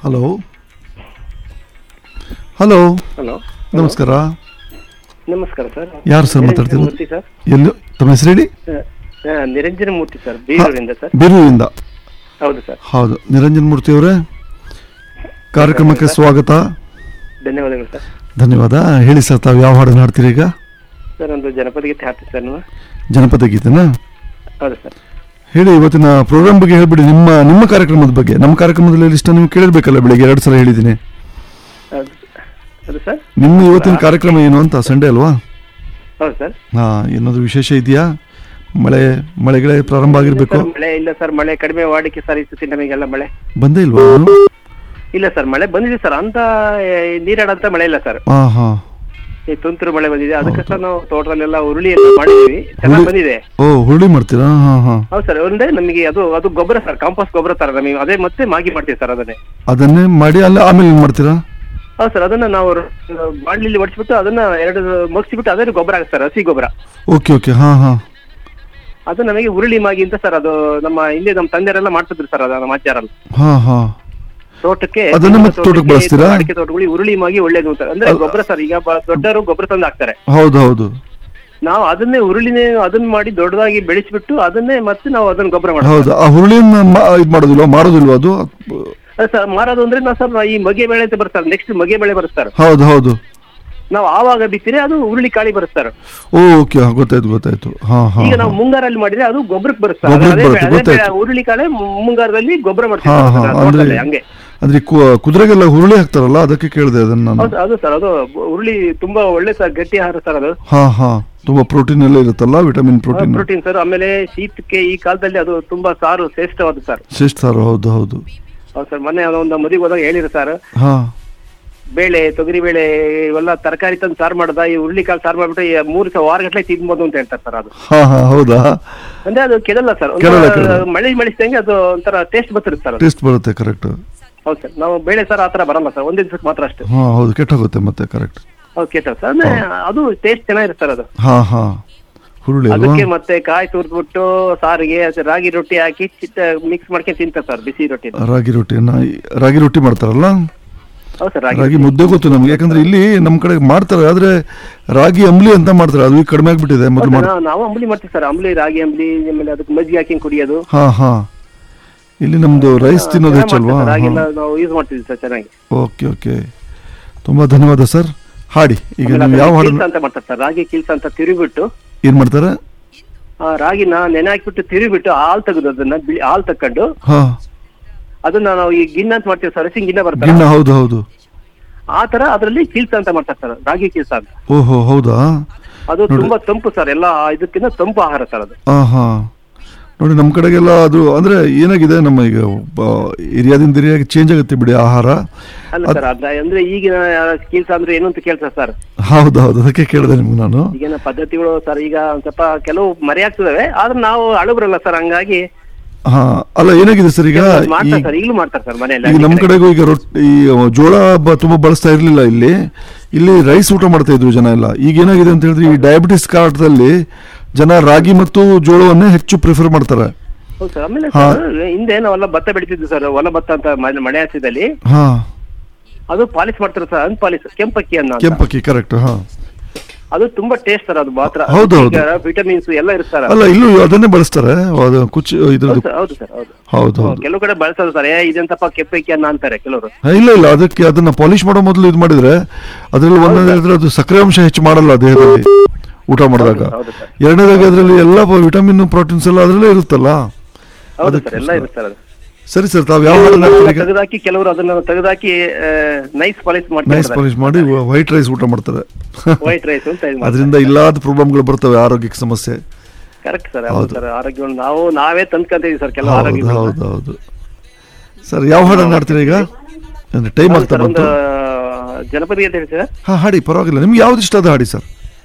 Hello hello hello ನಮಸ್ಕಾರ ನಮಸ್ಕಾರ sir ಯಾರು ಸರ್ ನಿರಂಜನ ಮಾತಾಡ್ತಿರೋದು? ಮೂರ್ತಿ ಸರ್ ಎಲ್ಲಿ ತಮ್ಮ ಹೆಸರು ಹೇಳಿ ಆ, ಆ, ನಿರಂಜನ ಮೂರ್ತಿ ಸರ್ ಬೀರೂರಿಂದ ಸರ್ ಬೀರೂರಿಂದ ಹೌದು ಸರ್ ಹೌದು ನಿರಂಜನ್ ಮೂರ್ತಿ ಅವರೇ ಕಾರ್ಯಕ್ರಮಕ್ಕೆ ಸ್ವಾಗತ ಧನ್ಯವಾದಗಳು ಸರ್ ಧನ್ಯವಾದ ಹೇಳಿ ಸರ್ ತಾವು ಯಾವ ಹಾಡನ್ನು ಹಾಡ್ತೀರಿ ಈಗ ಸರ್ ಒಂದು ಜನಪದ ಗೀತೆ ಹಾಡ್ತೀವಿ ಸರ್ ನೀವು ಜನಪದ ಗೀತೆನಾ ಹೌದು ಸರ್ ಹೇಳಿ ಇವತ್ತಿನ ಪ್ರೋಗ್ರಾಮ್ ಬಗ್ಗೆ ಹೇಳ್ಬಿಡಿ ನಿಮ್ಮ ನಿಮ್ಮ ಕಾರ್ಯಕ್ರಮದ ಬಗ್ಗೆ ನಮ್ಮ ಕಾರ್ಯಕ್ರಮದಲ್ಲಿ ಲಿಸ್ಟ್ ನೀವು ಕೇಳಿರ್ಬೇಕಲ್ಲ ಬೆಳಿಗ್ಗೆ ಎರಡು ಸಲ ಹೇಳಿದ್ದೀನಿ ಹೌದು ಅದು ಸರ್ ನಿಮ್ಮ ಇವತ್ತಿನ ಕಾರ್ಯಕ್ರಮ ಏನು ಅಂತ ಸಂಡೇ ಅಲ್ವಾ ಹೌದು ಸರ್ ಹಾ ಏನಾದರೂ ವಿಶೇಷ ಇದೆಯಾ ಮಳೆ ಮಳೆಗಳೇ ಪ್ರಾರಂಭ ಆಗಿರ್ಬೇಕು ಸರ್, ಮಳೆ ಇಲ್ಲ ಸರ್ ಮಳೆ ಕಡಿಮೆ ವಾಡಿಕೆ ಸರ್ ಈ ಸತಿ ನಮಗೆಲ್ಲ ಮಳೆ ಬಂದೇ ಇಲ್ವಾ ಇನ್ನು? ಇಲ್ಲ ಸರ್ ಮಳೆ ಬಂದಿದೆ ಸರ್ ಅಂತ ಏ, ನೀರಾಡಂತ ಮಳೆ ಇಲ್ಲ ಸರ್ ಹಾ ಹಾ ಈ ತುಂತುರು ಮಳೆ ಬಂದಿದೆ ಅದಕ್ಕೆ ಸರ್ ನಾವು ತೋಟದಲ್ಲೆಲ್ಲ ಉರುಳಿ ಎಲ್ಲ ಮಾಡಿದೀವಿ ಚೆನ್ನಾಗಿ ಹುರುಳಿ- ಬಂದಿದೆ ಓ ಹುರುಳಿ ಮಾಡ್ತೀರಾ ಹಾ ಹಾ ಹೌದು ಸರ್ ಒಂದೇ ನಮಗೆ ಅದು ಅದು ಗೊಬ್ಬರ ಸರ್ ಕಾಂಪೋಸ್ಟ್ ಗೊಬ್ಬರ ತರ ನಮಗೆ ಅದೇ ಮತ್ತೆ ಮಾಗಿ ಮಾಡ್ತೀವಿ ಸರ್ ಅದನ್ನೇ ಅದನ್ನೇ ಮಾಡಿ ಅಲ್ಲ ಆಮೇಲೆ ಏನು ಮಾಡ್ತೀರಾ ಹೌದು ಸರ್ ಅದನ್ನ ನಾವು ಬಾಣ್ಲಿಲಿ ಒಡಿಸ್ಬಿಟ್ಟು ಅದನ್ನ ಎರಡು ಮುಗಿಸ್ಬಿಟ್ಟು ಅದೇ ಗೊಬ್ಬರ ಆಗುತ್ತೆ ಸರ್ ಹಸಿ ಗೊಬ್ಬರ ಓಕೆ ಓಕೆ ಹಾ ಹಾ ಅದು ನಮಗೆ ಉರುಳಿ ಮಾಗಿ ಅಂತ ಸರ್ ಅದು ನಮ್ಮ ಇಲ್ಲಿ ನಮ್ಮ ತಂದೆಯರೆಲ್ಲ ಮಾಡ್ತಿದ್ರು ಸರ್ ಅದು ನಮ್ಮ ಅಜ್ಜಾರಲ್ಲ ಹಾ ಹಾ ತೋಟಕ್ಕೆ ಅದನ್ನ ಮತ್ತೆ ತೋಟಕ್ಕೆ ಬಳಸ್ತೀರಾ? ಅಡಿಕೆ ತೋಟಗಳಿಗೆ ಉರುಳಿ ಮಾಗಿ ಒಳ್ಳೇದು ಅಂತ ಅಂದ್ರೆ ಗೊಬ್ಬರ ಸರ್ ಈಗ ಬ- ದೊಡ್ಡವರು ಗೊಬ್ಬರ ತಂದು ಹಾಕ್ತಾರೆ ಹೌದು ಹೌದು ನಾವು ಅದನ್ನೇ ಉರುಳಿನೇ ಅದನ್ನ ಮಾಡಿ ದೊಡ್ಡದಾಗಿ ಬೆಳೆಸ್ಬಿಟ್ಟು ಅದನ್ನೇ ಮತ್ತೆ ನಾವು ಅದನ್ನ ಗೊಬ್ಬರ ಮಾಡ್ತೀವಿ ಹೌದು ಆ ಹುರುಳಿಯನ್ನ ಮಾ- ಇದು ಮಾಡೋದಿಲ್ವಾ ಮಾರೋದಿಲ್ವಾ ಅದು ಅದು ಸರ್ ಮಾರೋದು ಅಂದ್ರೆ ನಾವು ಸರ್ ಈ ಮಗೆ ಬೆಳೆ ಅಂತ ಬರ್ತಾರೆ ನೆಕ್ಸ್ಟ್ ಮಗೆ ಬೆಳೆ ಬರುತ್ತೆ ಸರ್ ಹೌದು ಹೌದು ನಾವು ಆವಾಗ ಬಿತ್ತಿದ್ರೆ ಅದು ಉರುಳಿ ಕಾಳಿ ಬರುತ್ತೆ ಸರ್ ಓ ಓಕೆ ಗೊತ್ತಾಯ್ತು ಗೊತ್ತಾಯ್ತು ಹಾ ಹಾ ಈಗ ನಾವು ಮುಂಗಾರಲ್ಲಿ ಮಾಡಿದ್ರೆ ಅದು ಗೊಬ್ಬರಕ್ಕೆ ಬರುತ್ತೆ ಸರ್. ಗೊಬ್ರಕ್ಕೆ ಅದೇ ಬರುತ್ತೆ, ಅದೇ ಗೊತ್ತಾಯ್ತು. ಬೆಳೆ- ಉರುಳಿ ಕಾಳೆ ಮು- ಮುಂಗಾರದಲ್ಲಿ ಗೊಬ್ಬರ ಮಾಡ್ತೀವಿ ಹಾ ಸರ್ ಹಾ ಅದನ್ನ ಅಂದ್ರೆ ತೋಟದಲ್ಲಿ, ಹಂಗೆ ಅಂದ್ರೆ ಈ ಕು- ಕುದುರೆಗೆಲ್ಲ ಹುರುಳಿ ಹಾಕ್ತಾರಲ್ಲ ಅದಕ್ಕೆ ಕೇಳಿದೆ ಅದನ್ನ ನಾನು ಹೌದು ಅದು ಸರ್ ಅದು ಉರುಳಿ ತುಂಬಾ ಒಳ್ಳೆ ಸರ್ ಗಟ್ಟಿ ಆಹಾರ ಸರ್ ಅದು ಹಾ ಹಾ ತುಂಬಾ ಪ್ರೋಟೀನ್ ಎಲ್ಲ ಇರುತ್ತಲ್ಲ ವಿಟಮಿನ್ ಪ್ರೋಟೀನ್ ಪ್ರೋಟೀನ್ ಸರ್ ಆಮೇಲೆ ಶೀತಕ್ಕೆ ಈ ಕಾಲದಲ್ಲಿ ಅದು ತುಂಬಾ ಸಾರು ಶ್ರೇಷ್ಠವಾದ ಸರ್ ಶ್ರೇಷ್ಠ ಸಾರು ಹೌದು ಹೌದು ಹೌದು ಸರ್ ಮೊನ್ನೆ ಒಂದು ಮದುವೆಗೆ ಹೋದಾಗ ಹೇಳಿದ್ರು ಸರ್ ಹಾ ಬೇಳೆ ತೊಗರಿ ಬೇಳೆ ಇವೆಲ್ಲ ತರಕಾರಿ ತಂದು ಸಾರು ಮಾಡದ ಈ ಉರುಳಿ ಕಾಳು ಸಾರು ಮಾಡ್ಬಿಟ್ಟು ಈ ಮೂರು ಸ ವಾರ ಗಟ್ಟಲೆ ತಿನ್ಬೋದು ಅಂತ ಹೇಳ್ತಾರೆ ಸರ್ ಅದು ಹಾ ಹಾ ಹೌದಾ ಅಂದ್ರೆ ಅದು ಕೆಡಲ್ಲ ಸರ್ ಕೆಡಲ್ಲ, ಕೆಡಲ್ಲ. ಮಳೆ ಮಳಿಸಿದಂಗೆ ಅದು ಒಂಥರ ಟೇಸ್ಟ್ ಬರ್ತಿರುತ್ತೆ ಸರ್ ಅದು. ಟೇಸ್ಟ್ ಬರುತ್ತೆ ಕರೆಕ್ಟ್ ಹೌದು ಸರ್ ನಾವು ಬೇಳೆ ಸರ್ ಆತರ ಬರಲ್ಲ ಸರ್ ಒಂದೇ ದಿವಸಕ್ಕೆ ಮಾತ್ರ ಅಷ್ಟೇ ಹಾ ಹೌದು ಕೆಟ್ಟೋಗುತ್ತೆ ಮತ್ತೆ ಕರೆಕ್ಟ್ ಹೌದು ಕೇಟ ಸರ್ ಅಂದ್ರೆ ಅದು ಟೇಸ್ಟ್ ಚೆನ್ನಾಗಿರುತ್ತೆ ಸರ್ ಅದು ಹಾ ಹಾ ಹುರುಳಿ ಅಲ್ವಾ ಅದಕ್ಕೆ ಮತ್ತೆ ಕಾಯಿ ತುರ್ದ್ಬಿಟ್ಟು ಸಾರಿಗೆ ಅದು ರಾಗಿ ರೊಟ್ಟಿ ಹಾಕಿ ಚಿತ್ತ ಮಿಕ್ಸ್ ಮಾಡ್ಕೊಂಡು ತಿಂತಾರೆ ಸರ್ ಬಿಸಿ ರೊಟ್ಟಿ ರಾಗಿ ರೊಟ್ಟಿನ ರಾಗಿ ರೊಟ್ಟಿ ಮಾಡ್ತಾರಲ್ಲ ಹೌದು ಸರ್ ರಾಗಿ ರಾಗಿ ಮುದ್ದೆ ಗೊತ್ತು ನಮ್ಗೆ ಯಾಕಂದ್ರೆ ಇಲ್ಲಿ ನಮ್ಮ ಕಡೆ ಮಾಡ್ತಾರೆ ಆದ್ರೆ ರಾಗಿ ಅಂಬ್ಲಿ ಅಂತ ಮಾಡ್ತಾರೆ ಅದು ಈಗ ಕಡಿಮೆ ಆಗ್ಬಿಟ್ಟಿದೆ ಮೊದಲು ಹೌದು, ಮಾಡ್ ನಾವು- ನಾವು ಅಂಬಲಿ ಮಾಡ್ತೀವಿ ಸರ್ ಅಂಬಲಿ ರಾಗಿ ಅಂಬಲಿ ಆಮೇಲೆ ಅದಕ್ಕೆ ಮಜ್ಜಿಗೆ ಹಾಕಿ ಕುಡಿಯೋದು ಹಾ ಹಾ ಇಲ್ಲಿ ನಮ್ದು ರೈಸ್ ತಿನ್ನೋದು ಚೆನ್ನಾಗಿ ಹೆಚ್ಚಲ್ವಾ ಮಾಡ್ತೀವಿ ಸರ್. ರಾಗಿ ಎಲ್ಲ ನಾವು ಯೂಸ್ ಮಾಡ್ತೀವಿ ಸರ್ ಚೆನ್ನಾಗಿ ಓಕೆ ಓಕೆ ತುಂಬಾ ಧನ್ಯವಾದ ಸರ್ ಹಾಡಿ ಈಗ ಆಮೇಲೆ ನೀವು ಯಾವ ಅದನ್ನ ಹಾಡನ್ನು ಕಿಲ್ಸ ಅಂತ ಮಾಡ್ತಾರೆ ಸರ್ ರಾಗಿ ಕಿಲ್ಸ ಅಂತ ತಿರುಗಿಬಿಟ್ಟು ಏನ್ ಮಾಡ್ತಾರೆ ಆ ರಾಗಿನ ನೆನೆ ಹಾಕ್ಬಿಟ್ಟು ತಿರುಗಿಬಿಟ್ಟು ಹಾಲ್ ತೆಗೆದು ಅದನ್ನ ಬಿಳಿ ಹಾಲ್ ತಕೊಂಡು ಹಾ ಅದನ್ನ ನಾವು ಈ ಗಿನ್ನ ಅಂತ ಮಾಡ್ತೀವಿ ಸರ್ ಹಸಿಂಗ್ ಗಿನ್ನ ಬರ್ತಾರೆ ಗಿಣ್ಣ ಹೌದು ಹೌದು ಆ ತರ ಅದರಲ್ಲಿ ಕಿಲ್ಸ ಅಂತ ಮಾಡ್ತಾರೆ ಸರ್ ರಾಗಿ ಕಿಲ್ಸ ಅಂತ ಓಹೋ ಹೌದಾ ಅದು ತುಂಬಾ ತಂಪು ಸರ್ ಎಲ್ಲ ಇದಕ್ಕಿಂತ ತಂಪು ಆಹಾರ ಸರ್ ಅದು ಹಾ ಹಾ ನೋಡಿ ನಮ್ಮ ಕಡೆಗೆಲ್ಲ ಅದು ಅಂದ್ರೆ ಏನಾಗಿದೆ ನಮ್ಮ ಈಗ ಬ- ಏರಿಯಾದಿಂದ ಏರಿಯಾಗೆ ಚೇಂಜ್ ಆಗುತ್ತೆ ಬಿಡಿ ಆಹಾರ ಅಲ್ಲ ಸರ್ ಅದ ಅಂದ್ರೆ ಈಗಿನ ಕಿಲ್ಸ ಅಂದ್ರೆ ಏನು ಅಂತ ಕೇಳ್ತಾರೆ ಸರ್ ಹೌದು ಹೌದು ಅದಕ್ಕೆ ಕೇಳಿದೆ ನಿಮ್ಗೆ ನಾನು ಈಗಿನ ಪದ್ಧತಿಗಳು ಸರ್ ಈಗ ಒಂದ್ ಸ್ವಲ್ಪ ಕೆಲವು ಮರೆಯಾಗ್ತದವೆ ಆದ್ರೆ ನಾವು ಅಳುಬ್ರಲ್ಲ ಸರ್ ಹಂಗಾಗಿ ಹಾ ಅಲ್ಲ ಏನಾಗಿದೆ ಸರ್ ಈಗ ಮಾಡ್ತಾರೆ ಈ- ಸರ್ ಈಗಲೂ ಮಾಡ್ತಾರೆ ಸರ್ ಮನೆಯಲ್ಲಿ ಈಗ ನಮ್ಮ ಕಡೆಗೂ ಈಗ ರೊಟ್ಟಿ ಈ ಜೋಳ ಬ- ತುಂಬಾ ಬಳಸ್ತಾ ಇರ್ಲಿಲ್ಲ ಇಲ್ಲಿ ಇಲ್ಲಿ ರೈಸ್ ಊಟ ಮಾಡ್ತಾ ಇದ್ರು ಜನ ಎಲ್ಲ ಈಗ ಏನಾಗಿದೆ ಅಂತ ಹೇಳಿದ್ರೆ ಈ ಡಯಾಬಿಟಿಸ್ ಕಾರ್ಡ್ದಲ್ಲಿ ಜನ ರಾಗಿ ಮತ್ತು ಜೋಳವನ್ನೇ ಹೆಚ್ಚು ಪ್ರಿಫರ್ ಮಾಡ್ತಾರೆ ಹೌದು ಸರ್ ಆಮೇಲೆ ಹಾ. ಸರ್ ಹಿಂದೆ ನಾವೆಲ್ಲ ಭತ್ತ ಬೆಳಿತಿದ್ವಿ ಸರ್ ಹೊಲ ಭತ್ತ ಅಂತ ಮ- ಮಳೆ ಹಸಿದಲ್ಲಿ ಹಾ ಅದು ಪಾಲಿಶ್ ಮಾಡ್ತಾರೆ ಸರ್ ಅನ್ಪಾಲಿಶ್ ಕೆಂಪಕ್ಕಿ ಅನ್ನ ಅಂತ. ಕೆಂಪಕ್ಕಿ ಕರೆಕ್ಟ್ ಹಾ ಅದು ತುಂಬಾ ಟೇಸ್ಟ್ ಸರ್ ಅದು ಮಾತ್ರ ಹೌದು, ಹೌದು. ವಿಟಮಿನ್ಸ್ ಎಲ್ಲ ಇರ್ತಾರ ಅಲ್ಲ ಇಲ್ಲೂ ಅದನ್ನೇ ಬಳಸ್ತಾರೆ ಅದು ಕುಚ್ಚು ಇದ್ರದ್ದು ಹೌದು ಸರ್ ಹೌದು ಹೌದು ಹೌದು ಕೆಲವು ಕಡೆ ಬಳಸೋದು ಸರ್ ಏ ಇದೆಂತಪ್ಪ ಕೆಂಪಕ್ಕಿ ಅನ್ನ ಅಂತಾರೆ ಕೆಲವರು ಹಾ, ಇಲ್ಲ ಇಲ್ಲ ಅದಕ್ಕೆ ಅದನ್ನ ಪಾಲಿಶ್ ಮಾಡೋ ಮೊದಲು ಇದು ಮಾಡಿದ್ರೆ ಅದರಲ್ಲಿ ಒಂದನೇ ಇದ್ರೆ ಅದು ಸಕ್ಕರೆ ಅಂಶ ಹೆಚ್ಚು ಮಾಡಲ್ಲ ದೇಹದಲ್ಲಿ ಊಟ ಮಾಡಿದಾಗ ಹೌದು ಸರ್ ಎರಡನೇದಾಗಿ ಅದರಲ್ಲಿ ಎಲ್ಲ ವಿಟಮಿನ್ ಪ್ರೋಟೀನ್ಸ್ ಎಲ್ಲ ಅದರಲ್ಲೇ ಇರುತ್ತಲ್ಲ ಹೌದು ಸರ್ ಎಲ್ಲ ಇರುತ್ತೆ ಸರ್ ಅದು ಸರಿ ಸರ್ ತಾವು ಯಾವ ಹಾಡನ್ನ ಹಾಡ್ತೀರಿ ಈಗ ತೆಗೆದಾಕಿ ಕೆಲವರು ಅದನ್ನ ತೆಗೆದಾಕಿ ನೈಸ್ ಪಾಲಿಶ್ ನೈಸ್ ಮಾಡ್ತಾರೆ ಪಾಲಿಶ್ ಮಾಡಿ ವೈಟ್ ರೈಸ್ ಊಟ ಮಾಡ್ತಾರೆ ವೈಟ್ ರೈಸ್ ಅಂತ ಅದರಿಂದ ಇಲ್ಲಾದ ಪ್ರಾಬ್ಲಮ್ಗಳು ಬರ್ತವೆ ಆರೋಗ್ಯಕ್ಕೆ ಸಮಸ್ಯೆ ಕರೆಕ್ಟ್ ಸರ್ ಹೌದು ಸರ್ ಆರೋಗ್ಯವನ್ನು ನಾವು ನಾವೇ ತಂದ್ಕೊಂತೀವಿ ಸರ್ ಕೆಲವು ಹೌದು ಆರೋಗ್ಯ ಹೌದು ಹೌದು ಸರ್ ಯಾವ ಹಾಡನ್ನ ಹಾಡ್ತೀರಿ ಈಗ ಅಂದ್ರೆ ಟೈಮ್ ಆಗ್ತಾ ಒಂದು ಬಂತು ಜನಪದ ಗೀತೆ ಹೇಳಿ ಸರ್ ಹಾ ಹಾಡಿ ಪರವಾಗಿಲ್ಲ ನಿಮ್ಗೆ ಯಾವ್ದು ಇಷ್ಟ ಅದು ಹಾಡಿ ಸರ್